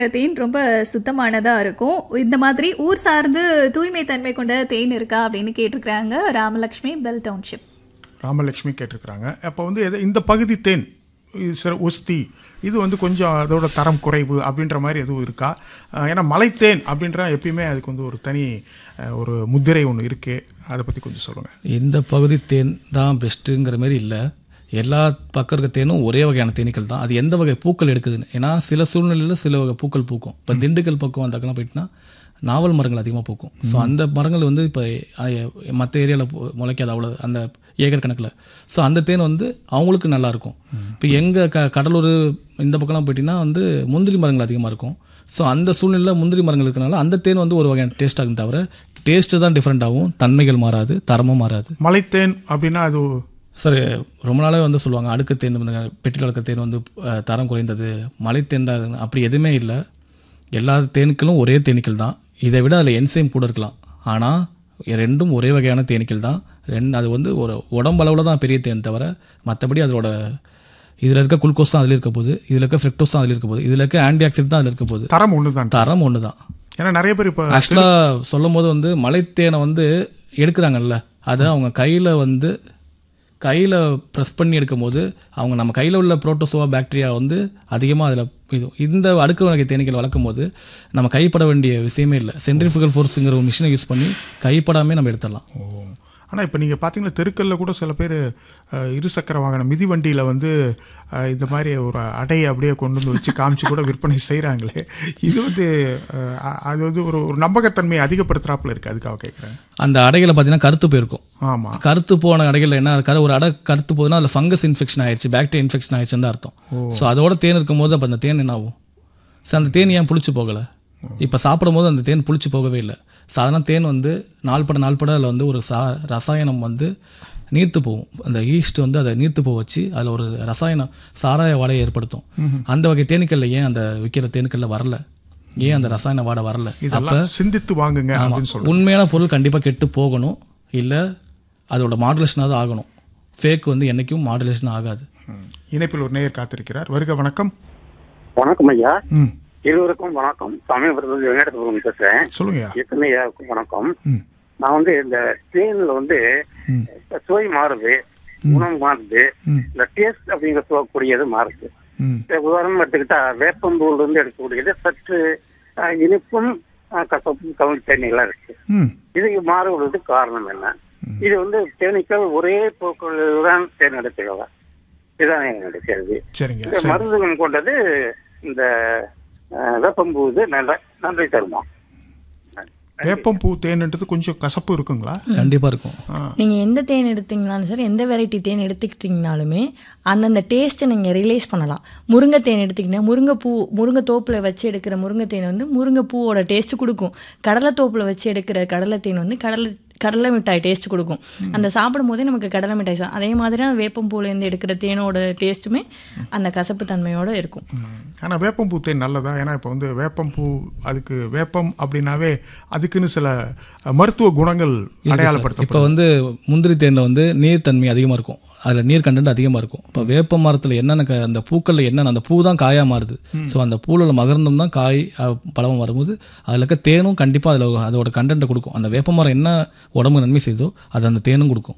தேன் ரொம்ப சுத்தமானதா இருக்கும் இந்த மாதிரி ஊர் சார்ந்து தூய்மை தன்மை கொண்ட தேன் இருக்கா அப்படின்னு கேட்டிருக்கிறாங்க ராமலட்சுமி பெல் டவுன்ஷிப் ராமலட்சுமி கேட்டிருக்கிறாங்க அப்போ வந்து எது- இந்த பகுதி தேன் இது சில உஸ்தி இது வந்து கொஞ்சம் அதோட தரம் குறைவு அப்படின்ற மாதிரி எதுவும் இருக்கா அஹ் ஏன்னா மலைத்தேன் அப்படின்ற எப்பயுமே அதுக்கு வந்து ஒரு தனி அஹ், ஒரு முத்திரை ஒன்று இருக்கு அதை பற்றி கொஞ்சம் சொல்லுங்கள் இந்த பகுதி தேன் தான் பெஸ்ட்டுங்கிற மாதிரி இல்லை எல்லா பக்கம் இருக்க தேனும் ஒரே வகையான தேனீக்கள் தான் அது எந்த வகை பூக்கள் எடுக்குதுன்னு ஏன்னா சில சூழ்நிலையில் சில வகை பூக்கள் பூக்கும் இப்போ திண்டுக்கல் பக்கம் அந்த பக்கம் போயிட்டுனா நாவல் மரங்கள் அதிகமாக பூக்கும் ஸோ அந்த மரங்கள் வந்து இப்போ மற்ற ஏரியாவில் முளைக்காது அவ்வளோ அந்த ஏக்கர் கணக்கில் ஸோ அந்த தேன் வந்து அவங்களுக்கு நல்லா இருக்கும் இப்போ எங்கள் க கடலூர் இந்த பக்கம்லாம் போயிட்டீங்கன்னா வந்து முந்திரி மரங்கள் அதிகமாக இருக்கும் ஸோ அந்த சூழ்நிலையில் முந்திரி மரங்கள் இருக்கனால அந்த தேன் வந்து ஒரு வகையான டேஸ்ட் ஆகும் தவிர டேஸ்ட்டு தான் டிஃப்ரெண்ட் ஆகும் தன்மைகள் மாறாது தரமும் மாறாது மலைத்தேன் அப்படின்னா அது சார் ரொம்ப நாளாவே வந்து சொல்லுவாங்க அடுக்கு தேன் வந்து பெட்டியில் அடுக்க தேன் வந்து அஹ், தரம் குறைந்தது மலை தேன் தான் இதுன்னு. அப்படி எதுவுமே இல்லை எல்லா தேனீக்களும் ஒரே தேனீக்கள் தான் இதை விட அதில் என்சைம் கூட இருக்கலாம் ஆனால் ரெண்டும் ஒரே வகையான தேனீக்கள் தான் ரெண்டு அது வந்து ஒரு உடம்பளவில் தான் பெரிய தேன் தவிர மற்றபடி அதோட இதில் இருக்க குளுக்கோஸ் தான் அதில் இருக்க போகுது இதில் இருக்க ஃப்ரெக்டோஸ் தான் அதில் இருக்க போகுது இதில் இருக்க ஆன்டி ஆக்சிடென்ட் தான் அதில் இருக்க போகுது தரம் ஒன்று தான் தரம் ஒன்று தான் ஏன்னா நிறைய பேர் இப்போ ஆக்சுவலாக சொல்லும் போது வந்து மலைத்தேனை வந்து எடுக்கிறாங்கல்ல அதை அவங்க கையில் வந்து கையில் ப்ரெஸ் பண்ணி எடுக்கும்போது அவங்க நம்ம கையில் உள்ள புரோட்டோசோவா பாக்டீரியா வந்து அதிகமாக அதில் இது இந்த அடுக்கு வகை தேனீக்கள் வளர்க்கும் போது நம்ம கைப்பட வேண்டிய விஷயமே இல்லை சென்ட்ரிஃபிகல் ஃபோர்ஸுங்கிற ஒரு மிஷினை யூஸ் பண்ணி கைப்படாமே நம்ம எடுத்துடலாம் ஓ ஆனால் இப்போ நீங்கள் பார்த்தீங்கன்னா தெருக்கல்ல கூட சில பேர் இருசக்கர வாகனம் மிதிவண்டியில் வந்து அஹ், இந்த மாதிரி ஒரு அடையை அப்படியே கொண்டு வந்து வச்சு காமிச்சு கூட விற்பனை செய்கிறாங்களே இது வந்து அஹ், அ- அது வந்து ஒரு ஒரு நம்பகத்தன்மையை அதிகப்படுத்துறாப்புல இருக்கு அதுக்காக கேட்குறேன் அந்த அடைகளை பார்த்தீங்கன்னா கருத்து போயிருக்கும் ஆமாம் கருத்து போன அடைகள் என்ன கரு ஒரு அடை கருத்து போகுதுன்னா அதில் ஃபங்கஸ் இன்ஃபெக்ஷன் ஆயிடுச்சு பாக்டீரியா இன்ஃபெக்ஷன் ஆயிடுச்சுன்னு தான் அர்த்தம் ஸோ அதோட தேன் இருக்கும்போது அப்போ அந்த தேன் என்ன ஆகும் சரி அந்த தேன் ஏன் புளிச்சு போகலை இப்போ சாப்பிடும் போது அந்த தேன் புளிச்சு போகவே இல்லை சாதாரண தேன் வந்து நாள்பட நாள்பட அதில் வந்து ஒரு சா ரசாயனம் வந்து நீர்த்து போகும் அந்த ஈஸ்ட் வந்து அதை நீர்த்து போக வச்சு அதில் ஒரு ரசாயனம் சாராய வாடையை ஏற்படுத்தும் அந்த வகை தேனீக்கல்ல ஏன் அந்த விற்கிற தேனீக்கல்ல வரல ஏன் அந்த ரசாயன வாடை வரல அப்போ இதெல்லாம் சிந்தித்து வாங்குங்க அப்படின்னு சொல்லுங்க உண்மையான பொருள் கண்டிப்பாக கெட்டு போகணும் இல்லை அதோட மாடுலேஷனாவது ஆகணும் ஃபேக் வந்து என்னைக்கும் மாடுலேஷன் ஆகாது ம். இணைப்பில் ஒரு நேயர் காத்திருக்கிறார் வருக வணக்கம் வணக்கம் ஐயா ம் இருவருக்கும் வணக்கம் சமயபுரத்தில் வெங்கடபுரம் பேசுறேன் சொல்லுங்கய்யா எத்தனை ஐயாவுக்கும் வணக்கம் ம் நான் வந்து இந்த தேன்ல வந்து ம் சுவை மாறுது குணம் மாறுது ம். இந்த டேஸ்ட் அப்படிங்கிற சொல்லக்கூடியது மாறுது ம் இப்ப உதாரணம் எடுத்துக்கிட்டா வேப்பம்பூர்ல இருந்து எடுக்கக்கூடியது சற்று அஹ், இனிப்பும் அஹ், கசப்பும் கவுன் தேனீலாம் இருக்கு ம் இதுக்கு மாறுவதற்கு காரணம் என்ன இது வந்து தேனீக்கள் ஒரே போக்கள் தான் தேர்ந்தெடுத்துக்கலாம் இதுதான் என்னுடைய கேள்வி சரிங்க இந்த சரி மருந்து குணம் கொண்டது இந்த அஹ், வேப்பம்பூது நல்ல நன்றி தருமா வேப்பம்பூ தேன்ன்றது கொஞ்சம் கசப்பு இருக்குங்களா கண்டிப்பாக இருக்கும் ஆ நீங்கள் எந்த தேன் எடுத்தீங்கனாலும் சரி எந்த வெரைட்டி தேன் எடுத்துக்கிட்டிங்கனாலுமே அந்தந்த டேஸ்ட்டை நீங்கள் ரிலைஸ் பண்ணலாம் முருங்கை தேன் எடுத்திங்கன்னா முருங்கைப்பூ முருங்கை தோப்பில் வச்சு எடுக்கிற முருங்கை தேன் வந்து முருங்கை பூவோட டேஸ்ட் கொடுக்கும் கடலை தோப்பில் வச்சு எடுக்கிற கடலை தேன் வந்து கடலை கடலை மிட்டாய் டேஸ்ட் கொடுக்கும் அந்த சாப்பிடும் போதே நமக்கு கடலை மிட்டாய் சா- அதே மாதிரி தான் வேப்பம்பூலேருந்து எடுக்கிற தேனோட டேஸ்ட்டுமே அந்த கசப்பு தன்மையோட இருக்கும் ஆனால் வேப்பம்பூ தேன் நல்லதா ஏன்னா இப்போ வந்து வேப்பம்பூ அதுக்கு வேப்பம் அப்படின்னாவே அதுக்குன்னு சில அஹ், மருத்துவ குணங்கள் இப்போ அடையாளப்படுத்தப்படும் வந்து முந்திரி தேனில் வந்து நீர் தன்மை அதிகமாக இருக்கும் அதில் நீர் கண்டென்ட் அதிகமாக இருக்கும் இப்போ வேப்ப மரத்தில் என்னென்ன க- அந்த பூக்களில் என்னென்ன அந்த பூ தான் காயாக மாறுது ஸோ அந்த பூவில் மகர்ந்தம் தான் காய் அஹ், பழம் வரும்போது அதில் இருக்க தேனும் கண்டிப்பாக அதில் அதோட கண்டென்ட்டை கொடுக்கும் அந்த வேப்ப மரம் என்ன உடம்பு நன்மை செய்தோ அது அந்த தேனும் கொடுக்கும்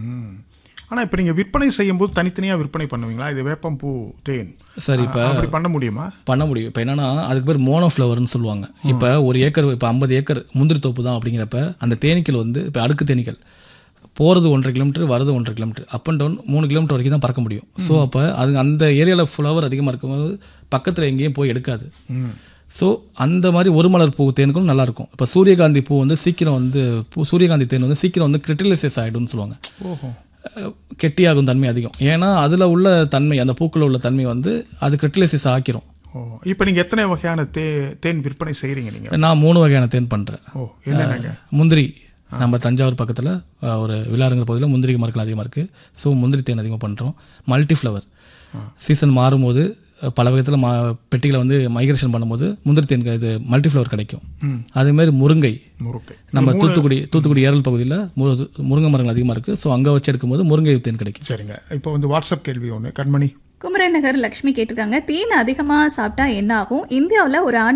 ஆனால் இப்போ நீங்கள் விற்பனை செய்யும்போது தனித்தனியாக விற்பனை பண்ணுவீங்களா இது வேப்பம்பூ தேன் சரி இப்போ அஹ், அப்படி பண்ண முடியுமா பண்ண முடியும் இப்போ என்னன்னா அதுக்கு பேர் மோனோ ஃப்ளவர்னு சொல்லுவாங்க இப்போ ஒரு ஏக்கர் இப்போ ஐம்பது ஏக்கர் முந்திரி தோப்பு தான் அப்படிங்கிறப்ப அந்த தேனீக்கள் வந்து இப்போ அடுக்கு தேனீக்கள் போகிறது ஒன்றரை கிலோமீட்டர் வரது ஒன்றரை கிலோமீட்டர் அப் அண்ட் டவுன் மூணு கிலோமீட்டர் வரைக்கும் தான் பறக்க முடியும் ஸோ அப்போ அது அந்த ஏரியாவில் ஃப்ளவர் அதிகமாக இருக்கும்போது பக்கத்தில் எங்கேயும் போய் எடுக்காது ஸோ அந்த மாதிரி ஒரு மலர் பூ தேனுக்கும் நல்லா இருக்கும் இப்போ சூரியகாந்தி பூ வந்து சீக்கிரம் வந்து பூ சூரியகாந்தி தேன் வந்து சீக்கிரம் வந்து கிரிட்டிலைசஸ் ஆகிடும்னு சொல்லுவாங்க ஓஹோ அஹ் கெட்டியாகும் தன்மை அதிகம் ஏன்னா அதில் உள்ள தன்மை அந்த பூக்களில் உள்ள தன்மை வந்து அது கிரிட்டிலைசஸ் ஆக்கிரும் ஓ இப்போ நீங்கள் எத்தனை வகையான தே தேன் விற்பனை செய்கிறீங்க நீங்கள் நான் மூணு வகையான தேன் பண்ணுறேன் ஓ என்னென்னங்க முந்திரி நம்ம தஞ்சாவூர் பக்கத்தில் ஒரு விழாருங்கிற பகுதியில் முந்திரி மரங்கள் அதிகமாக இருக்குது ஸோ முந்திரி தேன் அதிகமாக பண்ணுறோம் மல்டி ஃப்ளவர் சீசன் மாறும்போது அஹ், பல விதத்தில் மா பெட்டிகளை வந்து மைக்ரேஷன் பண்ணும்போது முந்திரி தேன் இது மல்டி ஃப்ளவர் கிடைக்கும் அதேமாதிரி முருங்கை முறுக்கு நம்ம தூத்துக்குடி தூத்துக்குடி ஏரல் பகுதியில் முருங்கை மரங்கள் அதிகமாக இருக்குது ஸோ அங்கே வச்சு எடுக்கும்போது முருங்கை தேன் கிடைக்கும் சரிங்க இப்போ வந்து வாட்ஸ்அப் கேள்வி ஒன்று கண்மணி குமரன் நகர் லக்ஷ்மி கேட்டிருக்காங்க தேன் அதிகமாக சாப்பிட்டா என்ன ஆகும் இந்தியாவில் ஒரு ஆண்டு